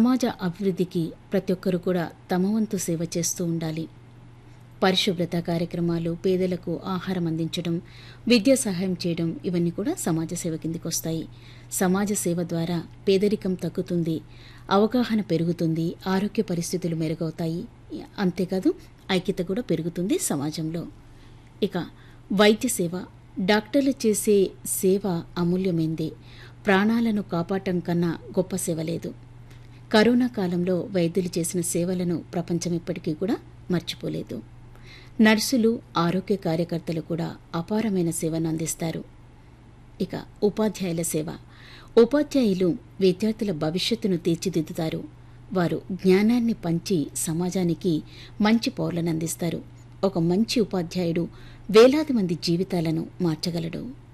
సమాజ అభివృద్ధికి ప్రతి ఒక్కరు కూడా తమ వంతు సేవ చేస్తూ ఉండాలి పరిశుభ్రత కార్యక్రమాలు పేదలకు ఆహారం అందించడం విద్యా సహాయం చేయడం ఇవన్నీ కూడా సమాజ సేవ కిందికి వస్తాయి సమాజ సేవ ద్వారా పేదరికం తగ్గుతుంది అవగాహన పెరుగుతుంది ఆరోగ్య పరిస్థితులు మెరుగవుతాయి అంతేకాదు ఐక్యత కూడా పెరుగుతుంది సమాజంలో ఇక వైద్య సేవ డాక్టర్లు చేసే సేవ అమూల్యమైంది ప్రాణాలను కాపాడటం కన్నా గొప్ప సేవ లేదు కరోనా కాలంలో వైద్యులు చేసిన సేవలను ప్రపంచం ఇప్పటికీ కూడా మర్చిపోలేదు నర్సులు ఆరోగ్య కార్యకర్తలు కూడా అపారమైన సేవను అందిస్తారు ఇక ఉపాధ్యాయుల సేవ ఉపాధ్యాయులు విద్యార్థుల భవిష్యత్తును తీర్చిదిద్దుతారు వారు జ్ఞానాన్ని పంచి సమాజానికి మంచి పౌరులను అందిస్తారు ఒక మంచి ఉపాధ్యాయుడు వేలాది మంది జీవితాలను మార్చగలడు